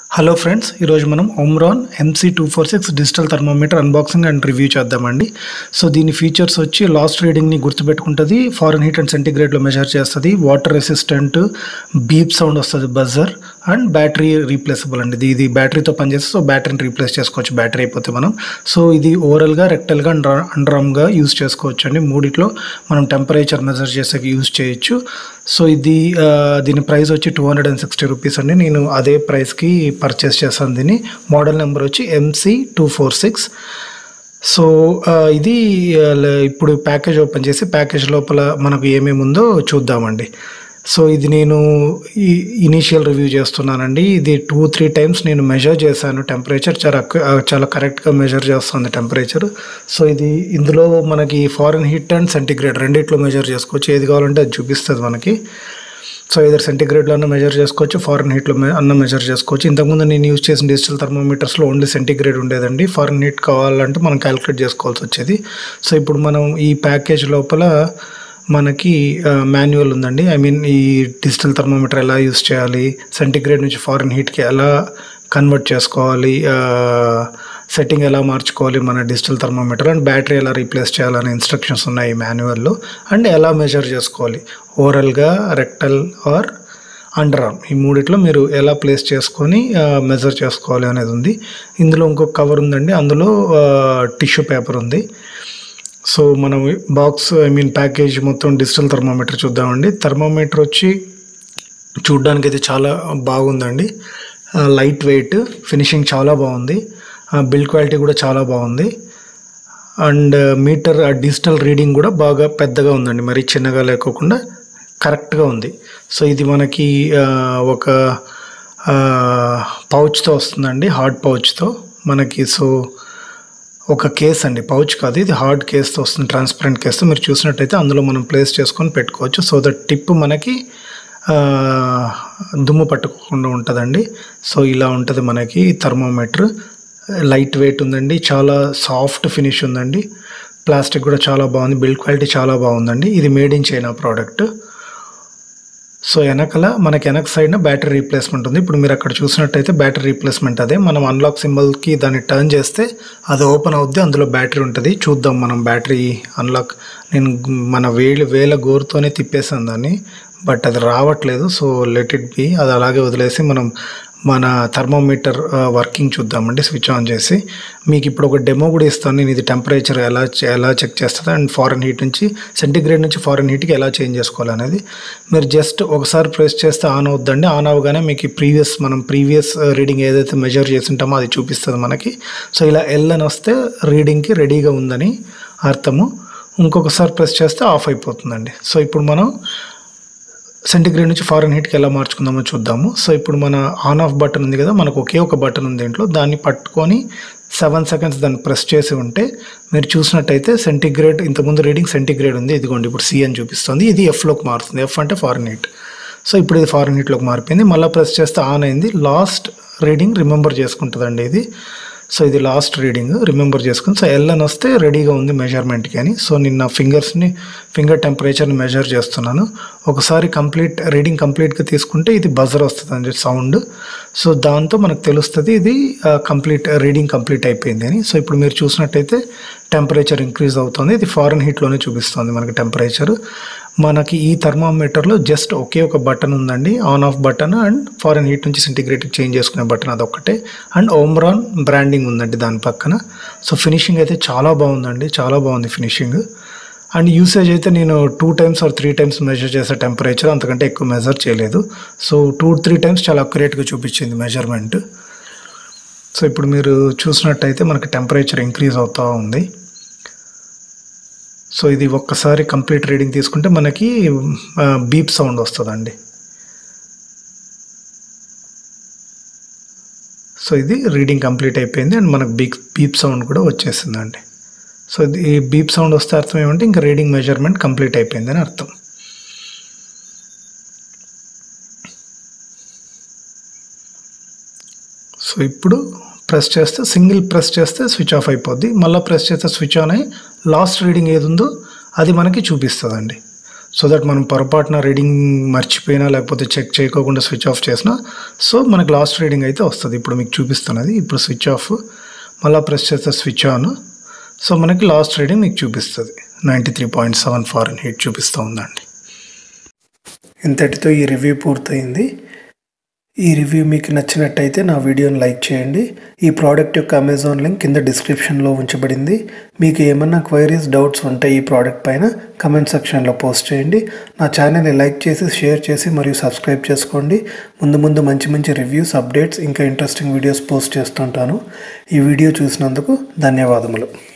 hello friends ఈరోజు మనం Omron MC two four six digital thermometer unboxing and review చేద్దామండి so దీని features వచ్చి లాస్ట్ రీడింగ్ని గుర్తుపెట్టుకుంటుంది ఫారెన్ హీట్ అండ్ సెంటిగ్రేడ్లో మెజర్ చేస్తుంది వాటర్ రెసిస్టెంట్ బీప్ సౌండ్ వస్తుంది బజర్ అండ్ బ్యాటరీ రీప్లేసబుల్ అండి ఇది ఇది బ్యాటరీతో పనిచేస్తే సో బ్యాటరీని రీప్లేస్ చేసుకోవచ్చు బ్యాటరీ అయిపోతే మనం సో ఇది ఓవరల్గా రెక్టల్గా అండ్ అండ్రామ్గా యూస్ చేసుకోవచ్చు అండి మూడిట్లో మనం టెంపరేచర్ మెజర్ చేసేకి యూస్ చేయొచ్చు సో ఇది ఆ, దీని ప్రైస్ వచ్చి two hundred and sixty rupees అండి నేను అదే ప్రైస్కి పర్చేస్ చేశాను దీన్ని మోడల్ నెంబర్ వచ్చి MC two four six so ఆ, ఇది ఆ, ల- ఇప్పుడు ప్యాకేజ్ ఓపెన్ చేసి ప్యాకేజ్ లోపల మనకు ఏమేమి ఉందో చూద్దామండి సో ఇది నేను ఈ ఇనీషియల్ రివ్యూ చేస్తున్నానండి ఇది టూ త్రీ టైమ్స్ నేను మెజర్ చేశాను టెంపరేచర్ చాలా అక్యు- ఆ, చాలా కరెక్ట్గా మెజర్ చేస్తుంది టెంపరేచర్ సో ఇది ఇందులో మనకి ఫారెన్ హీట్ అండ్ సెంటిగ్రేడ్ రెండిట్లో మెజర్ చేసుకోవచ్చు ఏది కావాలంటే అది చూపిస్తుంది మనకి సో ఇదర్ సెంటిగ్రేడ్లో అన్న మెజర్ చేసుకోవచ్చు ఫారెన్ హీట్లో అన్న మెజర్ చేసుకోవచ్చు ఇంతకుముందు నేను యూజ్ చేసిన డిజిటల్ థర్మోమీటర్స్లో ఓన్లీ సెంటిగ్రేడ్ ఉండేదండి ఫారెన్ హీట్ కావాలంటే మనం క్యాలిక్యులేట్ చేసుకోవాల్సి వచ్చేది సో ఇప్పుడు మనం ఈ ప్యాకేజ్ లోపల మనకి మాన్యువల్ ఉందండి ఐ మీన్ ఈ డిజిటల్ థర్మోమీటర్ ఎలా యూజ్ చేయాలి సెంటిగ్రేడ్ నుంచి ఫారెన్ హీట్కి ఎలా కన్వర్ట్ చేసుకోవాలి సెట్టింగ్ ఎలా మార్చుకోవాలి మన డిజిటల్ థర్మోమీటర్ అండ్ బ్యాటరీ ఎలా రీప్లేస్ చేయాలనే ఇన్స్ట్రక్షన్స్ ఉన్నాయి ఈ మాన్యువల్లో అండ్ ఎలా మెజర్ చేసుకోవాలి ఓరల్గా రెక్టల్ ఆర్ అండర్ ఆర్మ్ ఈ మూడిట్లో మీరు ఎలా ప్లేస్ చేసుకొని మెజర్ చేసుకోవాలి అనేది ఉంది ఇందులో ఇంకొక కవర్ ఉందండి అందులో టిష్యూ పేపర్ ఉంది సో మనం బాక్స్ ఐ మీన్ ప్యాకేజ్ మొత్తం డిజిటల్ థర్మోమీటర్ చూద్దామండి థర్మోమీటర్ వచ్చి చూడ్డానికి అయితే చాలా బాగుందండి లైట్ వెయిట్ ఫినిషింగ్ చాలా బాగుంది బిల్డ్ క్వాలిటీ కూడా చాలా బాగుంది అండ్ మీటర్ డిజిటల్ రీడింగ్ కూడా బాగా పెద్దగా ఉందండి మరి చిన్నగా లేకోకుండా కరెక్ట్గా ఉంది సో ఇది మనకి ఆ, ఒక పౌచ్తో వస్తుందండి హార్డ్ పౌచ్తో మనకి సో ఒక కేస్ అండి పౌచ్ కాదు ఇది హార్డ్ కేస్తో వస్తుంది ట్రాన్స్పరెంట్ కేస్తో మీరు చూసినట్టయితే అందులో మనం ప్లేస్ చేసుకొని పెట్టుకోవచ్చు సో దట్ టిప్ మనకి ఆ, దుమ్ము పట్టుకోకుండా ఉంటుందండి సో ఇలా ఉంటుంది మనకి థర్మోమీటర్ లైట్ వెయిట్ ఉందండి చాలా సాఫ్ట్ ఫినిష్ ఉందండి ప్లాస్టిక్ కూడా చాలా బాగుంది బిల్డ్ క్వాలిటీ చాలా బాగుందండి ఇది made in China product so వెనకల మనకి వెనక సైడ్న బ్యాటరీ రీప్లేస్మెంట్ ఉంది ఇప్పుడు మీరు అక్కడ చూసినట్టయితే బ్యాటరీ రీప్లేస్మెంట్ అదే మనం అన్లాక్ సింబల్కి దాన్ని టర్న్ చేస్తే అది ఓపెన్ అవుద్ది అందులో బ్యాటరీ ఉంటుంది చూద్దాం మనం బ్యాటరీ అన్లాక్ నేను మన వేలు వేల గోరుతోనే తిప్పేసాను దాన్ని బట్ అది రావట్లేదు సో లెట్ ఇట్ బి అది అలాగే వదిలేసి మనం మన థర్మోమీటర్ వర్కింగ్ చూద్దామండి స్విచ్ ఆన్ చేసి మీకు ఇప్పుడు ఒక డెమో కూడా ఇస్తాను నేను ఇది టెంపరేచర్ ఎలా చే- ఎలా చెక్ చేస్తుంది అండ్ ఫారెన్ హీట్ నుంచి సెంటిగ్రేడ్ నుంచి ఫారెన్ హీట్కి ఎలా చేంజ్ చేసుకోవాలి అనేది మీరు జస్ట్ ఒకసారి ప్రెస్ చేస్తే ఆన్ అవుద్దండి ఆన్ అవగానే మీకు ప్రీవియస్ మనం ప్రీవియస్ రీడింగ్ ఏదైతే మెజర్ చేసి ఉంటామో అది చూపిస్తుంది మనకి సో ఇలా ఎల్ అని వస్తే రీడింగ్కి రెడీగా ఉందని అర్థము ఇంకొకసారి ప్రెస్ చేస్తే ఆఫ్ అయిపోతుందండి సో ఇప్పుడు మనం సెంటిగ్రేడ్ నుంచి ఫారెన్ హీట్కి ఎలా మార్చుకుందామో చూద్దాము సో ఇప్పుడు మన ఆన్ ఆఫ్ బటన్ ఉంది కదా మనకు ఒకే ఒక బటన్ ఉంది దీంట్లో దాన్ని పట్టుకొని సెవెన్ సెకండ్స్ దాన్ని ప్రెస్ చేసి ఉంటే మీరు చూసినట్టయితే సెంటిగ్రేడ్ ఇంతకుముందు రీడింగ్ సెంటిగ్రేడ్ ఉంది ఇదిగోండి ఇప్పుడు సి అని చూపిస్తుంది ఇది ఎఫ్లోకి మారుతుంది ఎఫ్ అంటే ఫారెన్ హీట్ సో ఇప్పుడు ఇది ఫారెన్ హీట్లోకి మారిపోయింది మళ్ళీ ప్రెస్ చేస్తే ఆన్ అయింది లాస్ట్ రీడింగ్ రిమెంబర్ చేసుకుంటుందండి ఇది సో ఇది లాస్ట్ రీడింగ్ రిమెంబర్ చేసుకుని సో ఎల్ అని వస్తే రెడీగా ఉంది మెజర్మెంట్కి అని సో నేను నా ఫింగర్స్ని ఫింగర్ టెంపరేచర్ని మెజర్ చేస్తున్నాను ఒకసారి కంప్లీట్ రీడింగ్ కంప్లీట్గా తీసుకుంటే ఇది బజర్ వస్తుంది అని సౌండ్ సో దాంతో మనకు తెలుస్తుంది ఇది కంప్లీట్ రీడింగ్ కంప్లీట్ అయిపోయింది అని సో ఇప్పుడు మీరు చూసినట్టయితే టెంపరేచర్ ఇంక్రీజ్ అవుతుంది ఇది ఫారెన్ హీట్లోనే చూపిస్తుంది మనకి టెంపరేచర్ మనకి ఈ థర్మామీటర్లో జస్ట్ ఒకే ఒక బటన్ ఉందండి on off button and foreign heat నుంచి సెంటిగ్రేట్కి చేంజ్ చేసుకునే బటన్ అదొక్కటే అండ్ ఓమ్రాన్ బ్రాండింగ్ ఉందండి దాని పక్కన సో ఫినిషింగ్ అయితే చాలా బాగుందండి చాలా బాగుంది ఫినిషింగ్ అండ్ యూసేజ్ అయితే నేను two times or three times measure చేసే టెంపరేచర్ అంతకంటే ఎక్కువ మెజర్ చేయలేదు సో టూ త్రీ టైమ్స్ చాలా అక్యురేట్గా చూపించింది మెజర్మెంట్ సో ఇప్పుడు మీరు చూసినట్టయితే మనకి టెంపరేచర్ ఇంక్రీజ్ అవుతూ ఉంది సో ఇది ఒక్కసారి కంప్లీట్ రీడింగ్ తీసుకుంటే మనకి బీప్ సౌండ్ వస్తుందండి సో ఇది రీడింగ్ కంప్లీట్ అయిపోయింది అండ్ మనకు బీప్ బీప్ సౌండ్ కూడా వచ్చేసిందండి సో ఇది ఈ బీప్ సౌండ్ వస్తే అర్థం ఏమంటే ఇంకా రీడింగ్ మెజర్మెంట్ కంప్లీట్ అయిపోయిందని అర్థం సో ఇప్పుడు ప్రెస్ చేస్తే సింగిల్ ప్రెస్ చేస్తే స్విచ్ ఆఫ్ అయిపోద్ది మళ్ళీ ప్రెస్ చేస్తే స్విచ్ ఆన్ అయ్యి లాస్ట్ రీడింగ్ ఏది ఉందో అది మనకి చూపిస్తుందండి సో దట్ మనం పొరపాటున రీడింగ్ మర్చిపోయినా లేకపోతే చెక్ చేయకోకుండా స్విచ్ ఆఫ్ చేసినా సో మనకి లాస్ట్ రీడింగ్ అయితే వస్తుంది ఇప్పుడు మీకు చూపిస్తున్నది ఇప్పుడు స్విచ్ ఆఫ్ మళ్ళీ ప్రెస్ చేస్తే స్విచ్ ఆన్ సో మనకి లాస్ట్ రీడింగ్ మీకు చూపిస్తుంది ninety three point seven fahrenheit చూపిస్తూ ఉందండి ఇంతటితో ఈ రివ్యూ పూర్తయింది ఈ రివ్యూ మీకు నచ్చినట్టయితే నా వీడియోని లైక్ చేయండి ఈ ప్రోడక్ట్ యొక్క అమెజాన్ లింక్ కింద డిస్క్రిప్షన్లో ఉంచబడింది మీకు ఏమన్నా క్వైరీస్ డౌట్స్ ఉంటే ఈ ప్రోడక్ట్ పైన కమెంట్ సెక్షన్లో పోస్ట్ చేయండి నా ఛానల్ని లైక్ చేసి షేర్ చేసి మరియు సబ్స్క్రైబ్ చేసుకోండి ముందు ముందు మంచి మంచి రివ్యూస్ అప్డేట్స్ ఇంకా ఇంట్రెస్టింగ్ వీడియోస్ పోస్ట్ చేస్తుంటాను ఈ వీడియో చూసినందుకు ధన్యవాదములు